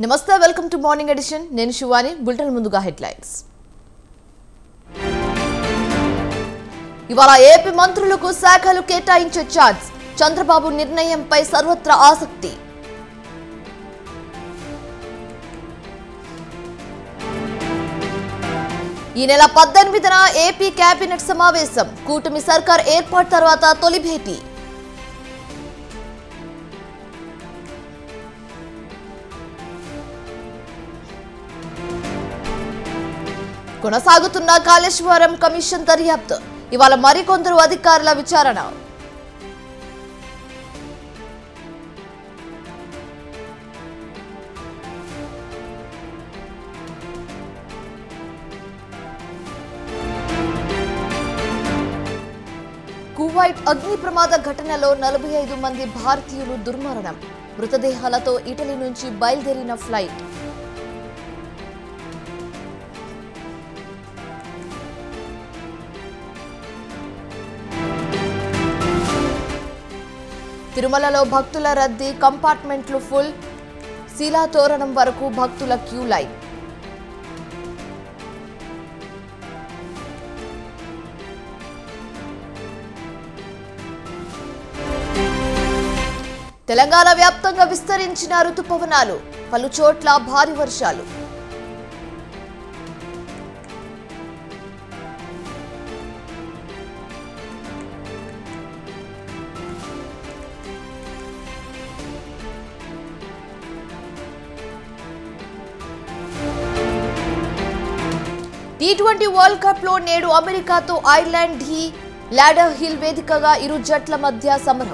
నమస్తే welcome to morning edition నేను Shivani bulletin ముందుగా హెడ్లైన్స్ ఇవాళ ఏపీ మంత్రులకు శాఖలు కేటాయించే ఛాన్స్ చంద్రబాబు నిర్ణయంపై సర్వత్రా ఆసక్తి ఈ నెల పద్దెనిమిదిన ఏపీ కేబినెట్ సమావేశం కూటమి సర్కార్ ఏర్పాటు తర్వాత తొలి భేటీ కొనసాగుతున్న కాళేశ్వరం కమిషన్ దర్యాప్తు ఇవాళ మరికొందరు అధికారుల విచారణ కువైట్ అగ్ని ప్రమాద ఘటనలో నలభై ఐదు మంది భారతీయులు దుర్మరణం మృతదేహాలతో ఇటలీ నుంచి బయలుదేరిన ఫ్లైట్ తిరుమలలో భక్తుల రద్దీ కంపార్ట్మెంట్లు ఫుల్ శిలాతోరణం వరకు భక్తుల క్యూ లైన్ తెలంగాణ వ్యాప్తంగా విస్తరించిన రుతుపవనాలు పలు చోట్ల భారీ వర్షాలు టీ ట్వంటీ వరల్డ్ కప్ లో నేడు అమెరికాతో ఐర్లాండ్ ఢీ లాడర్ హిల్ వేదికగా ఇరు జట్ల మధ్య సమరం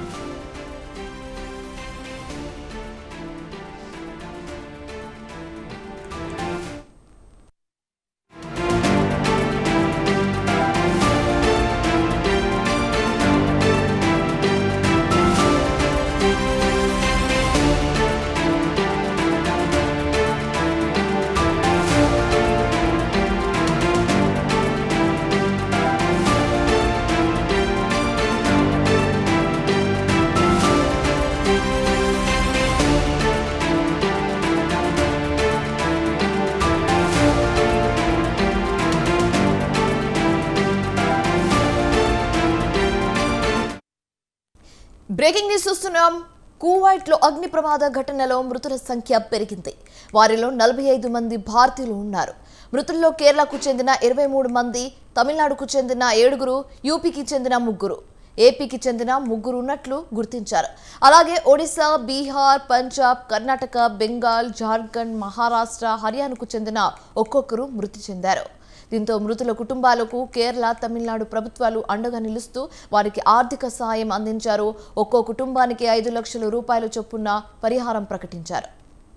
బ్రేకింగ్ న్యూస్ చూస్తున్నాం కువైట్ లో అగ్ని ప్రమాద ఘటనలో మృతుల సంఖ్య పెరిగింది వారిలో నలభై ఐదు మంది భారతీయులు ఉన్నారు మృతుల్లో కేరళకు చెందిన ఇరవై మూడు మంది తమిళనాడుకు చెందిన ఏడుగురు యూపీకి చెందిన ముగ్గురు ఏపీకి చెందిన ముగ్గురు ఉన్నట్లు గుర్తించారు అలాగే ఒడిశా బీహార్ పంజాబ్ కర్ణాటక బెంగాల్ జార్ఖండ్ మహారాష్ట్ర హర్యానాకు చెందిన ఒక్కొక్కరు మృతి చెందారు దీంతో మృతుల కుటుంబాలకు కేరళ తమిళనాడు ప్రభుత్వాలు అండగా నిలుస్తూ వారికి ఆర్థిక సహాయం అందించారు ఒక్కో కుటుంబానికి ఐదు లక్షల రూపాయల చొప్పున పరిహారం ప్రకటించారు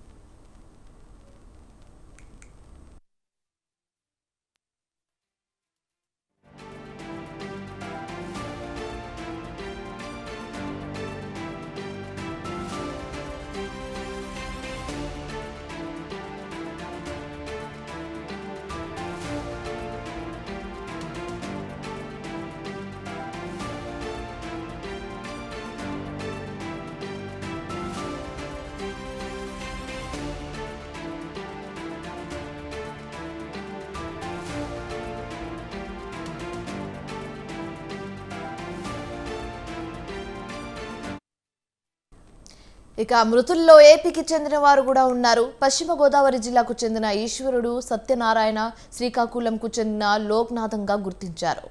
ఇక మృతుల్లో ఏపీకి చెందిన వారు కూడా ఉన్నారు పశ్చిమ గోదావరి జిల్లాకు చెందిన ఈశ్వరుడు సత్యనారాయణ శ్రీకాకుళంకు చెందిన లోక్నాథంగా గుర్తించారు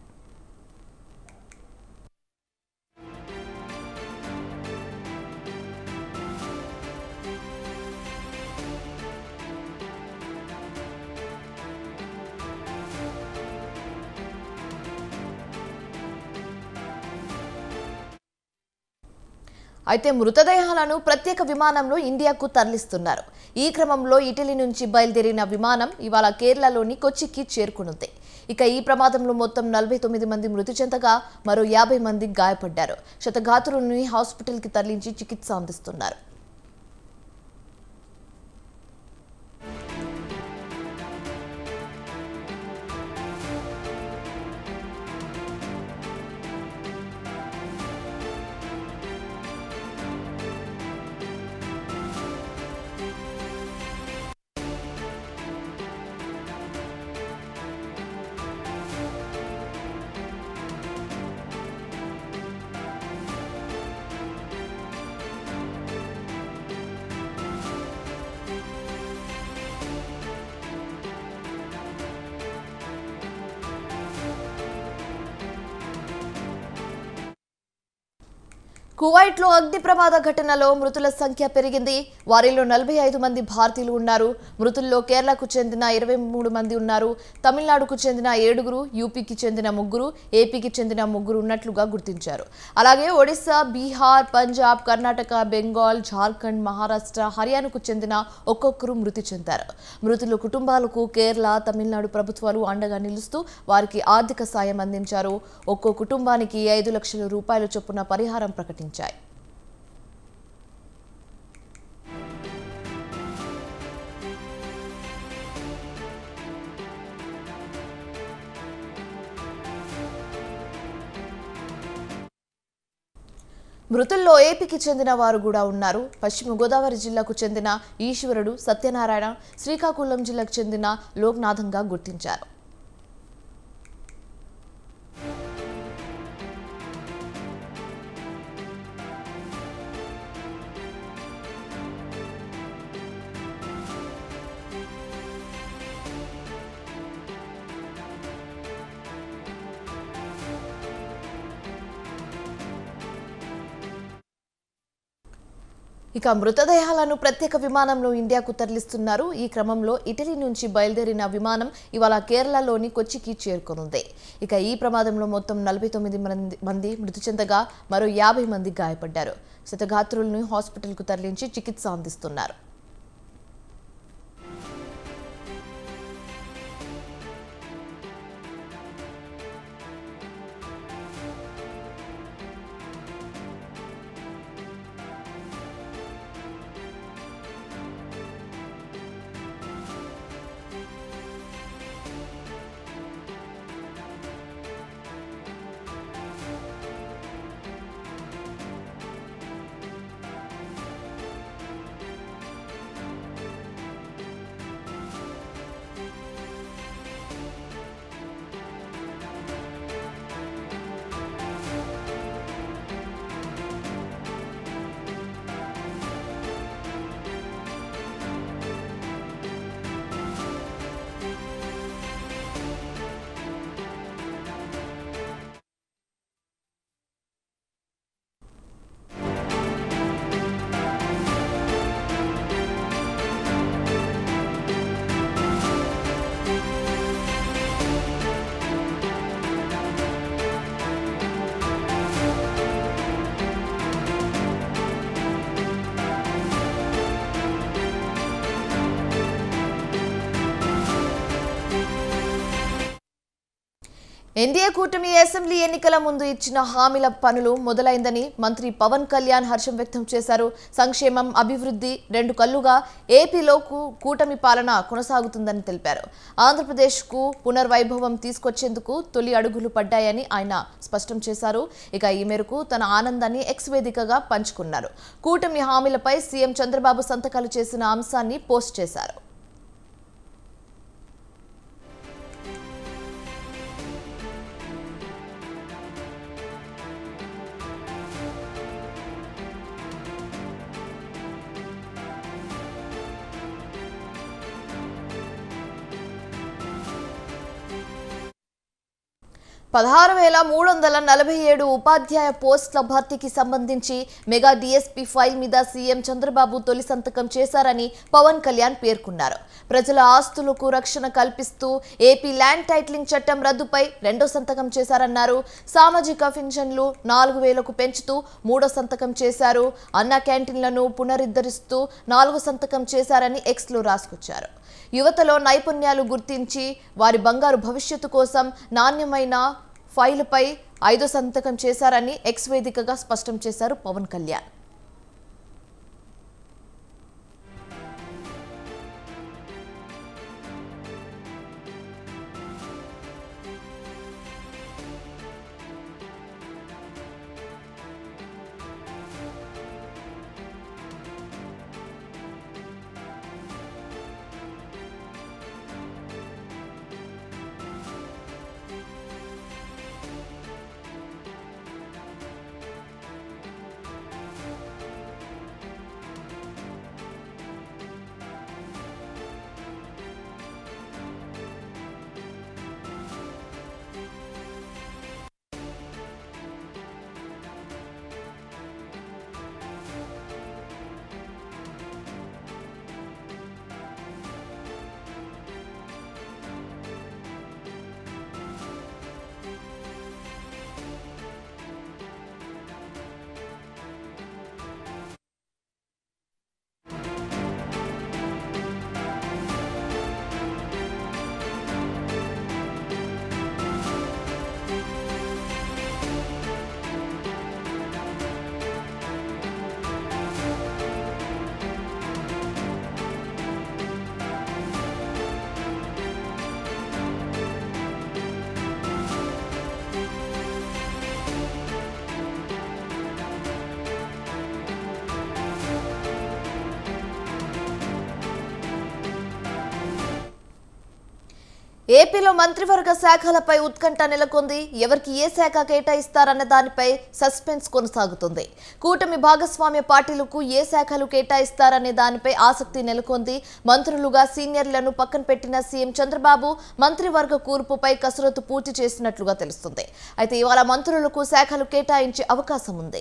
అయితే మృతదేహాలను ప్రత్యేక విమానంలో ఇండియాకు తరలిస్తున్నారు ఈ క్రమంలో ఇటలీ నుంచి బయలుదేరిన విమానం ఇవాళ కేరళలోని కొచ్చికి చేరుకునుంది ఇక ఈ ప్రమాదంలో మొత్తం నలభై తొమ్మిది మంది మృతి చెందగా మరో యాభై మంది గాయపడ్డారు శతఘాతురుని హాస్పిటల్కి తరలించి చికిత్స అందిస్తున్నారు కువైట్లో అగ్ని ప్రమాద ఘటనలో మృతుల సంఖ్య పెరిగింది వారిలో నలభై ఐదు మంది భారతీయులు ఉన్నారు మృతుల్లో కేరళకు చెందిన ఇరవై మూడు మంది ఉన్నారు తమిళనాడుకు చెందిన ఏడుగురు యూపీకి చెందిన ముగ్గురు ఏపీకి చెందిన ముగ్గురు ఉన్నట్లుగా గుర్తించారు అలాగే ఒడిశా బీహార్ పంజాబ్ కర్ణాటక బెంగాల్ జార్ఖండ్ మహారాష్ట్ర హర్యానాకు చెందిన ఒక్కొక్కరు మృతి చెందారు మృతుల కుటుంబాలకు కేరళ తమిళనాడు ప్రభుత్వాలు అండగా నిలుస్తూ వారికి ఆర్థిక సాయం అందించారు ఒక్కో కుటుంబానికి ఐదు లక్షల రూపాయల చొప్పున పరిహారం ప్రకటించాయి మృతుల్లో ఏపీకి చెందిన వారు కూడా ఉన్నారు పశ్చిమ గోదావరి జిల్లాకు చెందిన ఈశ్వరుడు సత్యనారాయణ శ్రీకాకుళం జిల్లాకు చెందిన లోక్నాథంగా గుర్తించారు ఇక మృతదేహాలను ప్రత్యేక విమానంలో ఇండియాకు తరలిస్తున్నారు ఈ క్రమంలో ఇటలీ నుంచి బయలుదేరిన విమానం ఇవాళ కేరళలోని కొచ్చికి చేరుకోనుంది ఇక ఈ ప్రమాదంలో మొత్తం నలభై తొమ్మిది మంది మంది మృతి చెందగా మరో యాభై మంది గాయపడ్డారు శతగాత్రులను హాస్పిటల్కు తరలించి చికిత్స అందిస్తున్నారు ఎన్డీఏ కూటమి అసెంబ్లీ ఎన్నికల ముందు ఇచ్చిన హామీల పనులు మొదలైందని మంత్రి పవన్ కళ్యాణ్ హర్షం వ్యక్తం చేశారు సంక్షేమం అభివృద్ధి రెండు కళ్లుగా ఏపీలో కూ- కూటమి పాలన కొనసాగుతుందని తెలిపారు ఆంధ్రప్రదేశ్కు పునర్వైభవం తీసుకొచ్చేందుకు తొలి అడుగులు పడ్డాయని ఆయన స్పష్టం చేశారు ఇక ఈ మేరకు తన ఆనందాన్ని ఎక్స్ వేదికగా పంచుకున్నారు కూటమి హామీలపై సీఎం చంద్రబాబు సంతకాలు చేసిన అంశాన్ని పోస్ట్ చేశారు పదహారు వేల మూడు వందల నలభై ఏడు ఉపాధ్యాయ పోస్టుల భర్తీకి సంబంధించి మెగా డిఎస్పీ ఫైల్ మీద సీఎం చంద్రబాబు తొలి సంతకం చేశారని పవన్ కళ్యాణ్ పేర్కొన్నారు ప్రజల ఆస్తులకు రక్షణ కల్పిస్తూ ఏపీ ల్యాండ్ టైటిలింగ్ చట్టం రద్దుపై రెండో సంతకం చేశారన్నారు సామాజిక పింఛన్లు నాలుగు వేలకు పెంచుతూ మూడో సంతకం చేశారు అన్న క్యాంటీన్లను పునరుద్ధరిస్తూ నాలుగో సంతకం చేశారని ఎక్స్లో రాసుకొచ్చారు యువతలో నైపుణ్యాలు గుర్తించి వారి బంగారు భవిష్యత్తు కోసం నాణ్యమైన ఫైలుపై ఐదో సంతకం చేశారని ఎక్స్ వేదికగా స్పష్టం చేశారు పవన్ కళ్యాణ్ ఏపీలో మంత్రివర్గ శాఖలపై ఉత్కంఠ నెలకొంది ఎవరికి ఏ శాఖ కేటాయిస్తారన్న దానిపై సస్పెన్స్ కొనసాగుతుంది కూటమి భాగస్వామ్య పార్టీలకు ఏ శాఖలు కేటాయిస్తారనే దానిపై ఆసక్తి నెలకొంది మంత్రులుగా సీనియర్లను పక్కన పెట్టిన సీఎం చంద్రబాబు మంత్రివర్గ కూర్పుపై కసరత్తు పూర్తి చేసినట్లుగా తెలుస్తుంది అయితే ఇవాళ మంత్రులకు శాఖలు కేటాయించే అవకాశం ఉంది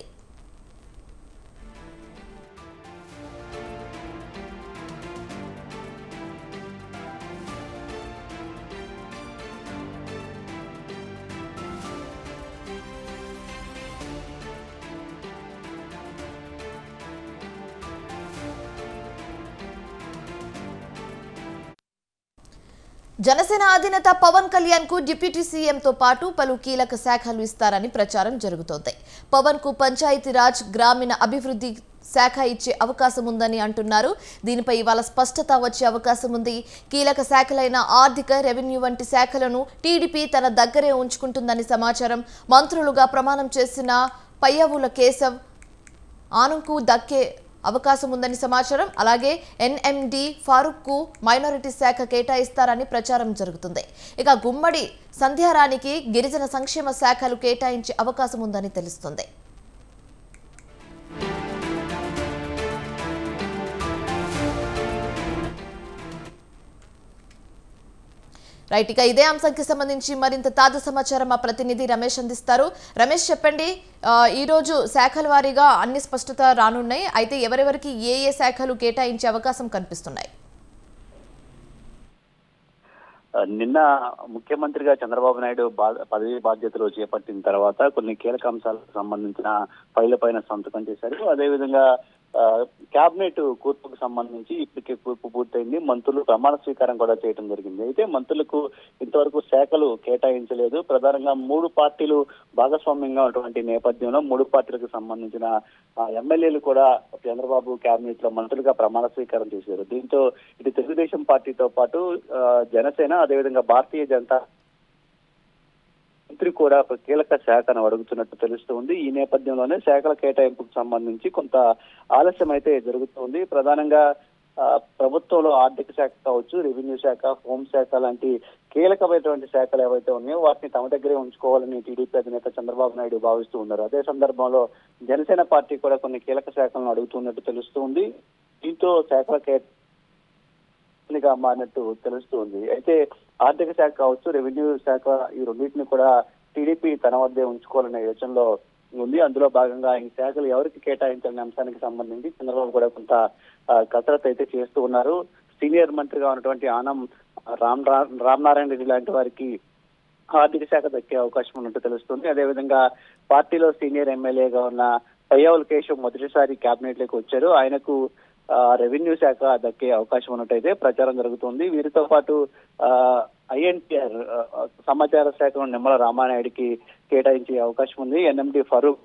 జనసేన అధినేత పవన్ కళ్యాణ్ కు డిప్యూటీ సీఎంతో పాటు పలు కీలక శాఖలు ఇస్తారని ప్రచారం జరుగుతోంది పవన్ కు పంచాయతీరాజ్ గ్రామీణ అభివృద్ధి శాఖ ఇచ్చే అవకాశం ఉందని అంటున్నారు దీనిపై ఇవాళ స్పష్టత వచ్చే అవకాశం ఉంది కీలక శాఖలైన ఆర్థిక రెవెన్యూ వంటి శాఖలను టీడీపీ తన దగ్గరే ఉంచుకుంటుందని సమాచారం మంత్రులుగా ప్రమాణం చేసిన పయ్యవుల కేశవ్ ఆనంకు దక్కే అవకాశం ఉందని సమాచారం అలాగే ఎన్ఎండి ఫారూక్ కు మైనారిటీ శాఖ కేటాయిస్తారని ప్రచారం జరుగుతుంది ఇక గుమ్మడి సంధ్యారానికి గిరిజన సంక్షేమ శాఖలు కేటాయించే అవకాశం ఉందని తెలుస్తుంది రైట్ ఇక ఇదే అంశానికి సంబంధించి మరింత తాజా సమాచారం మా ప్రతినిధి రమేష్ అందిస్తారు రమేష్ చెప్పండి ఆ, ఈ రోజు శాఖల వారీగా అన్ని స్పష్టత రానున్నాయి అయితే ఎవరెవరికి ఏ ఏ శాఖలు కేటాయించే అవకాశం కనిపిస్తున్నాయి నిన్న ముఖ్యమంత్రిగా చంద్రబాబు నాయుడు బా- పదవి బాధ్యతలు చేపట్టిన తర్వాత కొన్ని కీలక అంశాలకు సంబంధించిన ఫైళ్ల పైన సంతకం చేశారు అదేవిధంగా ఆ, కేబినెట్ కూర్పుకు సంబంధించి ఇప్పటికే కూర్పు పూర్తయింది మంత్రులు ప్రమాణ స్వీకారం కూడా చేయడం జరిగింది అయితే మంత్రులకు ఇంతవరకు శాఖలు కేటాయించలేదు ప్రధానంగా మూడు పార్టీలు భాగస్వామ్యంగా ఉన్నటువంటి నేపథ్యంలో మూడు పార్టీలకు సంబంధించిన ఆ, ఎమ్మెల్యేలు కూడా చంద్రబాబు కేబినెట్ లో మంత్రులుగా ప్రమాణ స్వీకారం చేశారు దీంతో ఇటు తెలుగుదేశం పార్టీతో పాటు ఆ, జనసేన అదేవిధంగా భారతీయ జనతా మంత్రి కూడా ఒక కీలక శాఖను అడుగుతున్నట్టు తెలుస్తుంది ఈ నేపథ్యంలోనే శాఖల కేటాయింపుకు సంబంధించి కొంత ఆలస్యం అయితే జరుగుతుంది ప్రధానంగా ఆ, ప్రభుత్వంలో ఆర్థిక శాఖ కావచ్చు రెవెన్యూ శాఖ హోంశాఖ లాంటి కీలకమైనటువంటి శాఖలు ఏవైతే ఉన్నాయో వాటిని తమ దగ్గరే ఉంచుకోవాలని టీడీపీ అధినేత చంద్రబాబు నాయుడు భావిస్తూ ఉన్నారు అదే సందర్భంలో జనసేన పార్టీ కూడా కొన్ని కీలక శాఖలను అడుగుతున్నట్టు తెలుస్తుంది దీంతో శాఖల కేటా గా మారినట్టు తెలుస్తుంది అయితే ఆర్థిక శాఖ కావచ్చు రెవెన్యూ శాఖ ఈ రెండింటిని కూడా టీడీపీ తన వద్దే ఉంచుకోవాలనే యోచనలో ఉంది అందులో భాగంగా ఈ శాఖలు ఎవరికి కేటాయించాలనే అంశానికి సంబంధించి చంద్రబాబు కూడా కొంత ఆ, కసరత్తు అయితే చేస్తూ ఉన్నారు సీనియర్ మంత్రిగా ఉన్నటువంటి ఆనం రామ్ రా- రామనారాయణ రెడ్డి లాంటి వారికి ఆర్థిక శాఖ దక్కే అవకాశం ఉన్నట్టు తెలుస్తుంది అదేవిధంగా పార్టీలో సీనియర్ ఎమ్మెల్యేగా ఉన్న పయ్యావుల కేశవ్ మొదటిసారి కేబినెట్ లోకి వచ్చారు ఆయనకు ఆ, రెవెన్యూ శాఖ దక్కే అవకాశం ఉన్నట్టయితే ప్రచారం జరుగుతుంది వీరితో పాటు ఐఎన్టీఆర్ సమాచార శాఖను నిమ్మల రామానాయుడికి కేటాయించే అవకాశం ఉంది ఎన్ఎండి ఫరూక్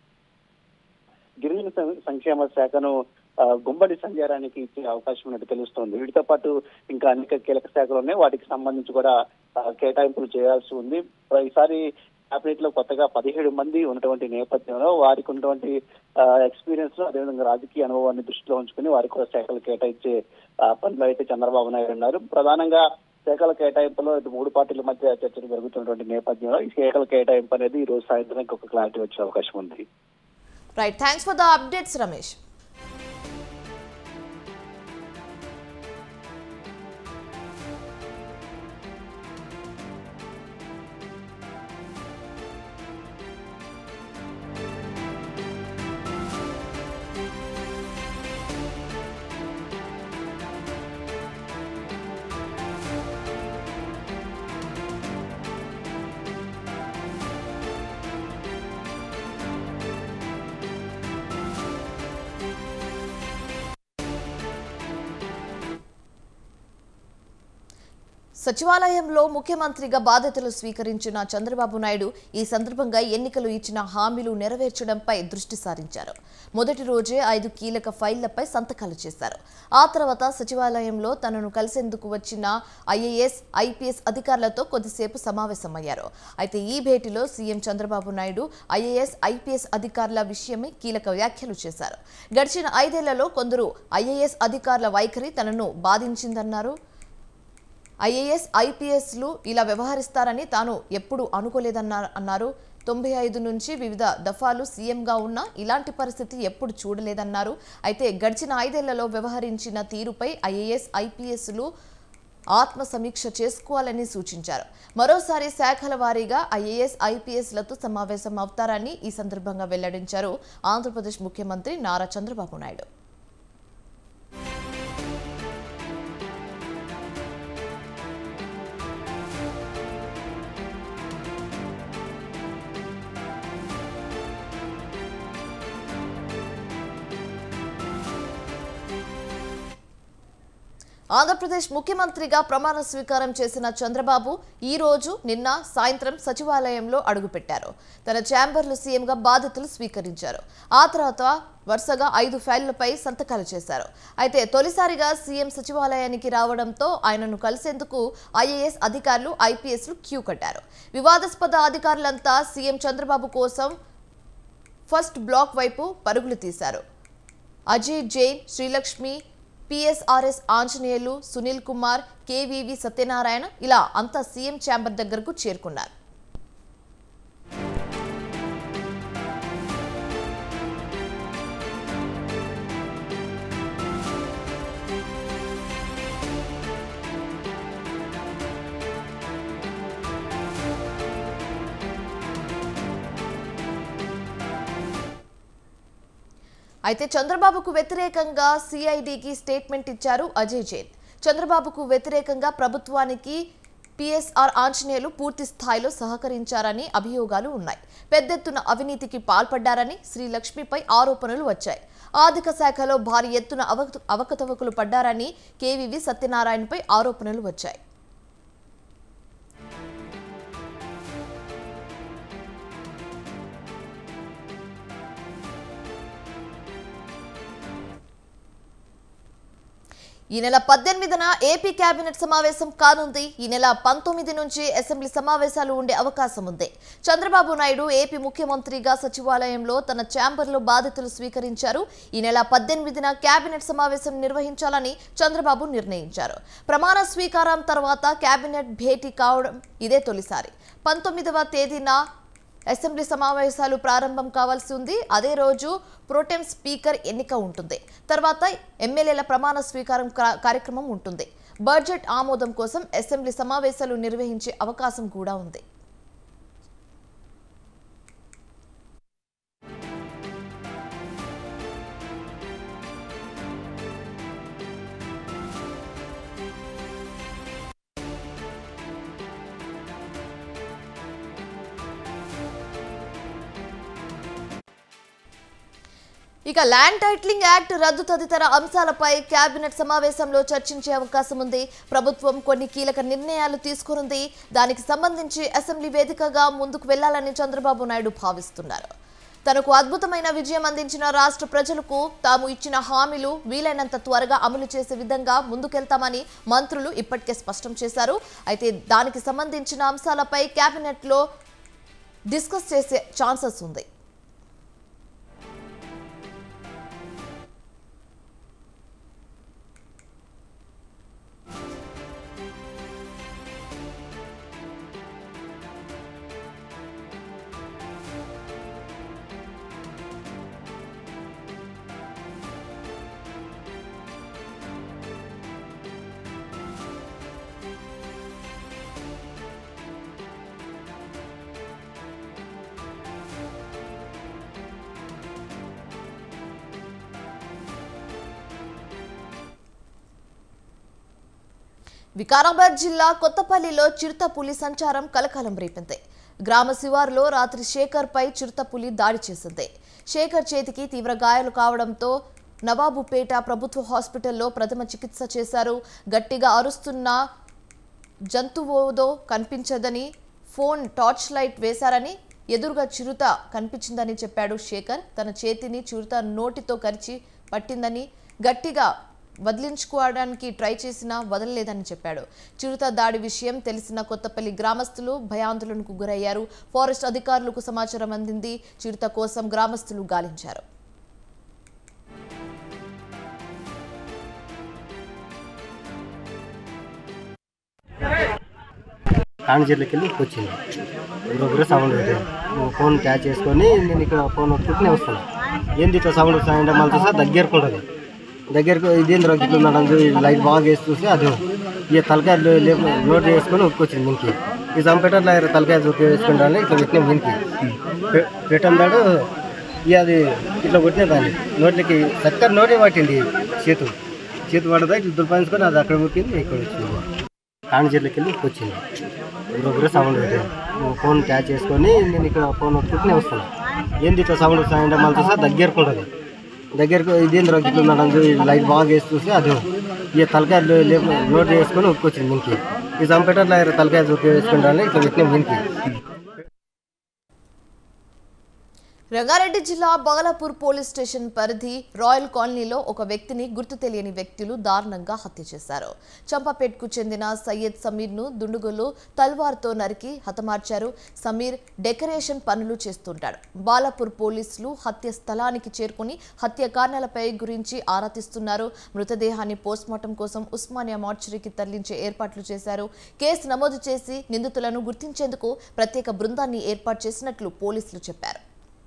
గిరిజన సం- సంక్షేమ శాఖను ఆ, గుమ్మడి సంచారానికి ఇచ్చే అవకాశం ఉన్నట్టు తెలుస్తోంది వీటితో పాటు ఇంకా అనేక కీలక శాఖలు ఉన్నాయి వాటికి సంబంధించి కూడా ఆ, కేటాయింపులు చేయాల్సి ఉంది ఈసారి కేబినెట్ లో కొత్తగా పదిహేడు మంది ఉన్నటువంటి నేపథ్యంలో వారికి ఉన్నటువంటి ఎక్స్పీరియన్స్ అదేవిధంగా రాజకీయ అనుభవాన్ని దృష్టిలో ఉంచుకుని వారికి కూడా శాఖలు కేటాయించే ఆ, పనిలో అయితే చంద్రబాబు నాయుడు ఉన్నారు ప్రధానంగా శాఖల కేటాయింపులో ఇటు మూడు పార్టీల మధ్య చర్చలు జరుగుతున్నటువంటి నేపథ్యంలో ఈ శాఖల కేటాయింపు అనేది ఈ రోజు సాయంత్రానికి ఒక క్లారిటీ వచ్చే అవకాశం ఉంది right thanks for the updates Ramesh సచివాలయంలో ముఖ్యమంత్రిగా బాధ్యతలు స్వీకరించిన చంద్రబాబు నాయుడు ఈ సందర్భంగా ఎన్నికలు ఇచ్చిన హామీలు నెరవేర్చడంపై దృష్టి సారించారు మొదటి రోజే ఐదు కీలక ఫైళ్లపై సంతకాలు చేశారు ఆ తర్వాత సచివాలయంలో తనను కలిసేందుకు వచ్చిన ఐఏఎస్ ఐపీఎస్ అధికారులతో కొద్దిసేపు సమావేశమయ్యారు అయితే ఈ భేటీలో CM Chandrababu Naidu IAS IPS అధికారుల విషయమై కీలక వ్యాఖ్యలు చేశారు గడిచిన ఐదేళ్లలో కొందరు ఐఏఎస్ అధికారుల వైఖరి తనను బాధించిందన్నారు ఐఏఎస్ ఐపీఎస్లు ఇలా వ్యవహరిస్తారని తాను ఎప్పుడు అనుకోలేదన్నారు అన్నారు తొంభై ఐదు నుంచి వివిధ దఫాలు సీఎంగా ఉన్న ఇలాంటి పరిస్థితి ఎప్పుడు చూడలేదన్నారు అయితే గడిచిన ఐదేళ్లలో వ్యవహరించిన తీరుపై ఐఏఎస్ ఐపీఎస్లు ఆత్మ సమీక్ష చేసుకోవాలని సూచించారు మరోసారి శాఖల వారీగా ఐఏఎస్ ఐపీఎస్లతో సమావేశం అవుతారని ఈ సందర్భంగా వెల్లడించారు ఆంధ్రప్రదేశ్ ముఖ్యమంత్రి నారా చంద్రబాబు నాయుడు ఆంధ్రప్రదేశ్ ముఖ్యమంత్రిగా ప్రమాణ స్వీకారం చేసిన చంద్రబాబు ఈ రోజు నిన్న సాయంత్రం సచివాలయంలో అడుగుపెట్టారు తన ఛాంబర్లు సీఎంగా బాధ్యతలు స్వీకరించారు ఆ తర్వాత వరుసగా ఐదు ఫైళ్లపై సంతకాలు చేశారు అయితే తొలిసారిగా సీఎం సచివాలయానికి రావడంతో ఆయనను కలిసేందుకు ఐఏఎస్ అధికారులు ఐపీఎస్లు క్యూ కట్టారు వివాదాస్పద అధికారులంతా సీఎం చంద్రబాబు కోసం ఫస్ట్ బ్లాక్ వైపు పరుగులు తీశారు అజయ్ జైన్ శ్రీలక్ష్మి పిఎస్ఆర్ఎస్ ఆంజనేయులు సునీల్ కుమార్ కేవీవి సత్యనారాయణ ఇలా అంతా సీఎం ఛాంబర్ దగ్గరకు చేరుకున్నారు అయితే చంద్రబాబుకు వ్యతిరేకంగా సిఐడికి స్టేట్మెంట్ ఇచ్చారు అజయ్ జైన్ చంద్రబాబుకు వ్యతిరేకంగా ప్రభుత్వానికి పిఎస్ఆర్ ఆంజనేయులు పూర్తి స్థాయిలో సహకరించారని అభియోగాలు ఉన్నాయి పెద్దెత్తున అవినీతికి పాల్పడ్డారని శ్రీలక్ష్మిపై ఆరోపణలు వచ్చాయి ఆర్థిక శాఖలో భారీ ఎత్తున అవక అవకతవకలు పడ్డారని కేవీవి సత్యనారాయణపై ఆరోపణలు వచ్చాయి ఈ నెల పద్దెనిమిదిన ఏపీ కేబినెట్ సమావేశం కానుంది ఈ నెల పంతొమ్మిది నుంచి అసెంబ్లీ సమావేశాలు ఉండే అవకాశం ఉంది చంద్రబాబు నాయుడు ఏపీ ముఖ్యమంత్రిగా సచివాలయంలో తన ఛాంబర్లో బాధ్యతలు స్వీకరించారు ఈ నెల పద్దెనిమిదిన కేబినెట్ సమావేశం నిర్వహించాలని చంద్రబాబు నిర్ణయించారు ప్రమాణ స్వీకారం తర్వాత కేబినెట్ భేటీ కావడం ఇదే తొలిసారి పంతొమ్మిదవ తేదీన అసెంబ్లీ సమావేశాలు ప్రారంభం కావాల్సి ఉంది అదే రోజు ప్రోటెం స్పీకర్ ఎన్నిక ఉంటుంది తర్వాత ఎమ్మెల్యేల ప్రమాణ స్వీకారం కా- కార్యక్రమం ఉంటుంది బడ్జెట్ ఆమోదం కోసం అసెంబ్లీ సమావేశాలు నిర్వహించే అవకాశం కూడా ఉంది ఇక ల్యాండ్ టైటిలింగ్ యాక్ట్ రద్దు తదితర అంశాలపై కేబినెట్ సమావేశంలో చర్చించే అవకాశం ఉంది ప్రభుత్వం కొన్ని కీలక నిర్ణయాలు తీసుకునుంది దానికి సంబంధించి అసెంబ్లీ వేదికగా ముందుకు వెళ్లాలని చంద్రబాబు నాయుడు భావిస్తున్నారు తనకు అద్భుతమైన విజయం అందించిన రాష్ట్ర ప్రజలకు తాము ఇచ్చిన హామీలు వీలైనంత త్వరగా అమలు చేసే విధంగా ముందుకెళ్తామని మంత్రులు ఇప్పటికే స్పష్టం చేశారు అయితే దానికి సంబంధించిన అంశాలపై కేబినెట్లో డిస్కస్ చేసే ఛాన్సెస్ ఉంది వికారాబాద్ జిల్లా కొత్తపల్లిలో చిరుతపులి సంచారం కలకాలం రేపింది గ్రామ శివారులో రాత్రి శేఖర్ పై చిరుతపులి దాడి చేసింది శేఖర్ చేతికి తీవ్ర గాయాలు కావడంతో నవాబుపేట ప్రభుత్వ హాస్పిటల్లో ప్రథమ చికిత్స చేశారు గట్టిగా అరుస్తున్న జంతువుదో కనిపించదని ఫోన్ టార్చ్ లైట్ వేశారని ఎదురుగా చిరుత కనిపించిందని చెప్పాడు శేఖర్ తన చేతిని చిరుత నోటితో కరిచి పట్టిందని గట్టిగా వదిలించుకోవడానికి ట్రై చేసినా వదలలేదని చెప్పాడు చిరుత దాడి విషయం తెలిసిన కొత్తపల్లి గ్రామస్తులు భయాందోళనకు గురయ్యారు ఫారెస్ట్ అధికారులకు సమాచారం అందింది చిరుత కోసం గ్రామస్తులు గాలించారు కాణిజర్లకి వెళ్ళి వచ్చింది గురగుర సౌండ్ పెట్టాను ఫోన్ క్యాచ్ చేసుకొని నేను ఇక్కడ ఫోన్ ఒత్తుకుని వస్తున్నాను ఏంది ఇట్లా సౌండ్ వస్తాయంటే మళ్ళీ చూస్తే దగ్గరకు ఉంటుంది దగ్గరకు ఇదేంద్ర ఇట్లున్నాడు లైట్ బాగా వేసి చూస్తే అది ఇక తలకాయ లేపు నోట్ వేసుకొని ఉక్కొచ్చింది దీనికి ఈ చంపేటట్లా తలకాయ చూపి వేసుకుంటాను ఇట్లా పెట్టిన దీనికి పెట్టన్నాడు ఇక అది ఇట్లా కొట్టిన దాన్ని నోట్లకి చక్కగా నోటే పట్టింది చేతు చేతు పడదా ఇట్లా దుర్పాయించుకొని అది అక్కడ ముక్కింది ఇక్కడ వచ్చింది కాణిజర్లకి వెళ్ళి వచ్చింది గురగుర సౌండ్ పెట్టాను ఫోన్ క్యాచ్ చేసుకొని నేను ఇక్కడ ఫోన్ ఒత్తుకుని వస్తున్నాను ఏంది ఇట్లా సౌండ్ వస్తాయంటే మళ్ళీ చూస్తే దగ్గరకు ఉంటుంది దగ్గరకు ఇదేంద్ర ఇట్లున్నాడు లైట్ బాగా వేసి చూస్తే అది ఇక తలకాయ లేపు నోట్ వేసుకొని ఉక్కొచ్చింది దీనికి ఈ చంపేటట్లా తలకాయ చూపి వేసుకుంటాను ఇట్లా పెట్టిన దీనికి రంగారెడ్డి జిల్లా బాలాపూర్ పోలీస్ స్టేషన్ పరిధి రాయల్ కాలనీలో ఒక వ్యక్తిని గుర్తు తెలియని వ్యక్తులు దారుణంగా హత్య చేశారు చంపాపేట్కు చెందిన సయ్యద్ సమీర్ను దుండుగులు తల్వార్తో నరికి హతమార్చారు సమీర్ డెకరేషన్ పనులు చేస్తుంటాడు బాలాపూర్ పోలీసులు హత్య స్థలానికి చేరుకుని హత్య కారణాలపై గురించి ఆరా తీస్తున్నారు మృతదేహాన్ని పోస్ట్మార్టం కోసం ఉస్మానియా మార్చురీకి తరలించే ఏర్పాట్లు చేశారు కేసు నమోదు చేసి నిందితులను గుర్తించేందుకు ప్రత్యేక బృందాన్ని ఏర్పాటు చేసినట్లు పోలీసులు చెప్పారు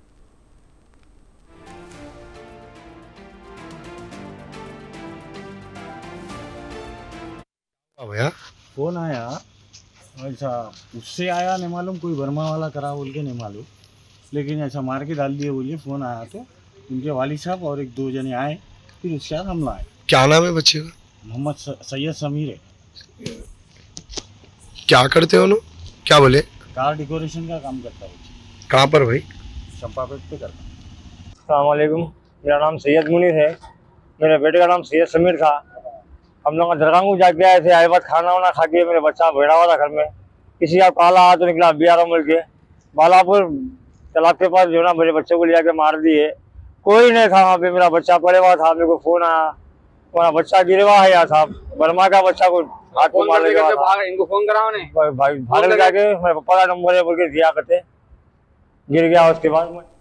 भैया फोन आया ऐसा उससे आया नहीं मालूम कोई वर्मा वाला करा बोल के नहीं मालूम लेकिन ऐसा मार के डाल दिए बोलिए फ़ोन आया तो उनके वाली साहब और एक दो जने आए फिर उसके बाद हमला आए क्या नाम है बच्चे का मोहम्मद स- सैयद समीर है क्या करते हो उन्होंने क्या बोले कार डेकोरेशन का काम करता है वो कहाँ पर भाई चंपापेट पे करता अलैक्म मेरा नाम सैयद मुनीर है मेरे बेटे का नाम सैयद समीर था हम लोग दरगाह जाके आए थे आए बाद खाना वाना खा के मेरे बच्चा बैठा हुआ था घर में किसी का कॉल आया तो निकला बी आर मिल के बालापुर तालाब के पास जो है ना मेरे बच्चे को लिया के मार दिए कोई नहीं था वहाँ पे मेरा बच्चा पड़े हुआ था मेरे को फोन आया मेरा बच्चा गिरे हुआ है यार साहब बर्मा का बच्चा को हाथ को मार लगा था इनको फोन कराओ ने भाई भाई भाग जाके मेरे पापा का नंबर है बोल के दिया करते गिर गया उसके बाद मैं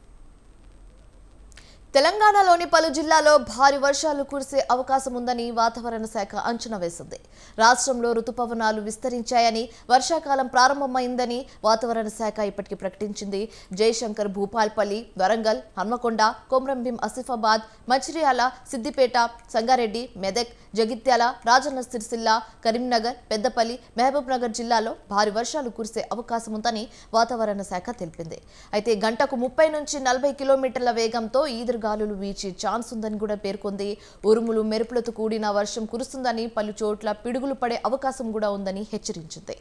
తెలంగాణలోని పలు జిల్లాల్లో భారీ వర్షాలు కురిసే అవకాశం ఉందని వాతావరణ శాఖ అంచనా వేసింది రాష్ట్రంలో రుతుపవనాలు విస్తరించాయని వర్షాకాలం ప్రారంభమైందని వాతావరణ శాఖ ఇప్పటికీ ప్రకటించింది జయశంకర్ భూపాల్పల్లి వరంగల్ హన్మకొండ కొమ్రంభీం ఆసిఫాబాద్ మంచిర్యాల సిద్దిపేట సంగారెడ్డి మెదక్ జగిత్యాల రాజన్న సిరిసిల్ల కరీంనగర్ పెద్దపల్లి మహబూబ్ నగర్ జిల్లాలో భారీ వర్షాలు కురిసే అవకాశం ఉందని వాతావరణ శాఖ తెలిపింది అయితే గంటకు ముప్పై నుంచి నలభై కిలోమీటర్ల వేగంతో ఈదురుగాలులు వీచే ఛాన్స్ ఉందని కూడా పేర్కొంది ఉరుములు మెరుపులతో కూడిన వర్షం కురుస్తుందని పలు చోట్ల పిడుగులు పడే అవకాశం కూడా ఉందని హెచ్చరించింది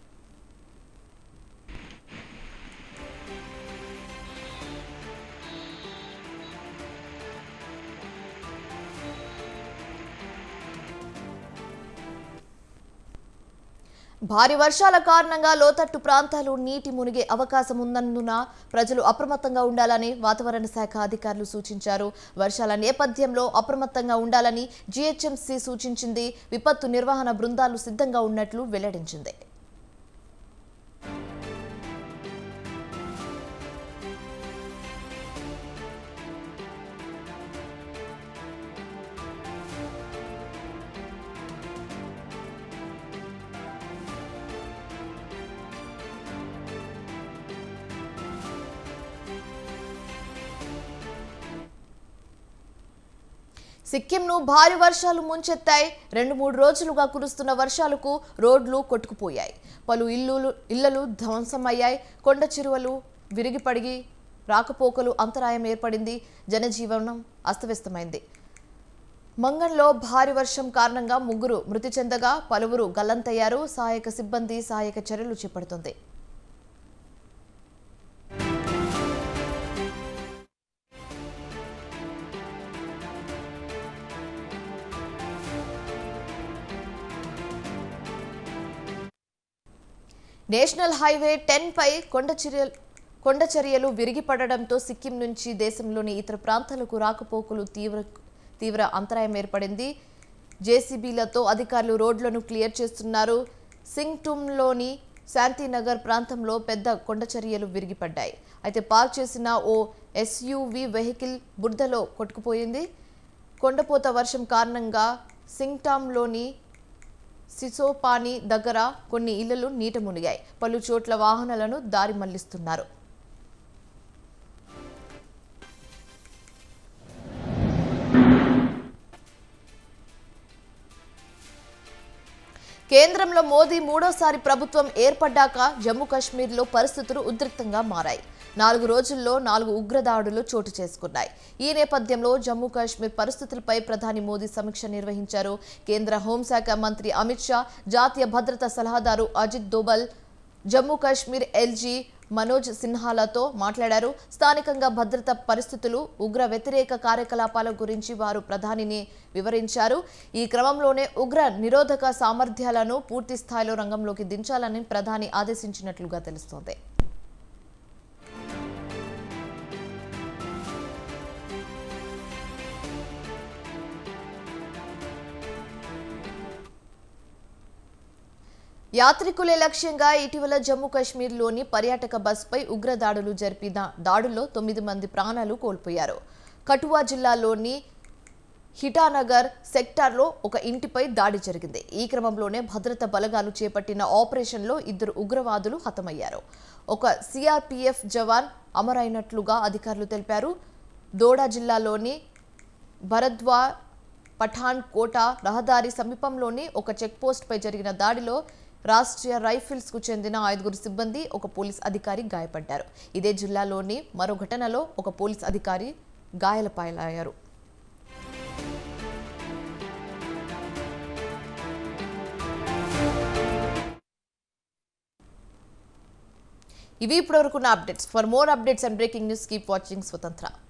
భారీ వర్షాల కారణంగా లోతట్టు ప్రాంతాలు నీటి మునిగే అవకాశం ఉన్నందున ప్రజలు అప్రమత్తంగా ఉండాలని వాతావరణ శాఖ అధికారులు సూచించారు వర్షాల నేపథ్యంలో అప్రమత్తంగా ఉండాలని జీహెచ్ఎంసీ సూచించింది విపత్తు నిర్వహణ బృందాలు సిద్ధంగా ఉన్నట్లు వెల్లడించింది సిక్కింను భారీ వర్షాలు ముంచెత్తాయి రెండు మూడు రోజులుగా కురుస్తున్న వర్షాలకు రోడ్లు కొట్టుకుపోయాయి పలు ఇల్లులు ఇళ్లలు ధ్వంసమయ్యాయి కొండ చిరువలు విరిగిపడిగి రాకపోకలు అంతరాయం ఏర్పడింది జనజీవనం అస్తవ్యస్తమైంది మంగంలో భారీ వర్షం కారణంగా ముగ్గురు మృతి చెందగా పలువురు గల్లంతయ్యారు సహాయక సిబ్బంది సహాయక చర్యలు చేపడుతుంది నేషనల్ హైవే టెన్ పై కొండ చర్యలు కొండ చర్యలు విరిగిపడడంతో సిక్కిం నుంచి దేశంలోని ఇతర ప్రాంతాలకు రాకపోకలు తీవ్ర తీవ్ర అంతరాయం ఏర్పడింది జేసీబీలతో అధికారులు రోడ్లను క్లియర్ చేస్తున్నారు సింగ్టుమ్లోని శాంతినగర్ ప్రాంతంలో పెద్ద కొండ చర్యలు విరిగిపడ్డాయి అయితే పార్క్ చేసిన ఓ ఎస్యూవి వెహికల్ బురదలో కొట్టుకుపోయింది కొండపోత వర్షం కారణంగా సింగ్టామ్లోని సిసోపాని దగ్గర కొన్ని ఇళ్లలు నీట మునిగాయి పలు చోట్ల వాహనాలను దారి మళ్లిస్తున్నారు కేంద్రంలో మోదీ మూడోసారి ప్రభుత్వం ఏర్పడ్డాక జమ్మూ కాశ్మీర్లో పరిస్థితులు ఉద్రిక్తంగా మారాయి నాలుగు రోజుల్లో నాలుగు ఉగ్రదాడులు చోటు చేసుకున్నాయి ఈ నేపథ్యంలో జమ్మూ కాశ్మీర్ పరిస్థితులపై ప్రధాని మోదీ సమీక్ష నిర్వహించారు కేంద్ర హోంశాఖ మంత్రి అమిత్ షా జాతీయ భద్రతా సలహాదారు అజిత్ దోబల్ జమ్మూ కాశ్మీర్ ఎల్జీ మనోజ్ సిన్హాలతో మాట్లాడారు స్థానికంగా భద్రతా పరిస్థితులు ఉగ్ర వ్యతిరేక కార్యకలాపాల గురించి వారు ప్రధానిని వివరించారు ఈ క్రమంలోనే ఉగ్ర నిరోధక సామర్థ్యాలను పూర్తి స్థాయిలో రంగంలోకి దించాలని ప్రధాని ఆదేశించినట్లుగా తెలుస్తోంది యాత్రికులే లక్ష్యంగా ఇటీవల జమ్మూ కాశ్మీర్లోని పర్యాటక బస్పై ఉగ్రదాడులు జరిపిన దాడుల్లో తొమ్మిది మంది ప్రాణాలు కోల్పోయారు కఠువా జిల్లాలోని హిటానగర్ సెక్టార్లో ఒక ఇంటిపై దాడి జరిగింది ఈ క్రమంలోనే భద్రతా బలగాలు చేపట్టిన ఆపరేషన్లో ఇద్దరు ఉగ్రవాదులు హతమయ్యారు ఒక సిఆర్పిఎఫ్ జవాన్ అమరైనట్లుగా అధికారులు తెలిపారు దోడా జిల్లాలోని భరద్వా పఠాన్ కోట రహదారి సమీపంలోని ఒక చెక్పోస్ట్పై జరిగిన దాడిలో రాష్ట్రీయ రైఫిల్స్కు చెందిన ఐదుగురు సిబ్బంది ఒక పోలీస్ అధికారి గాయపడ్డారు ఇదే జిల్లాలోని మరో ఘటనలో ఒక పోలీస్ అధికారి గాయాలపాలయ్యారు ఇవి ఇప్పటివరకున్న updates for more updates and breaking news keep watching స్వతంత్ర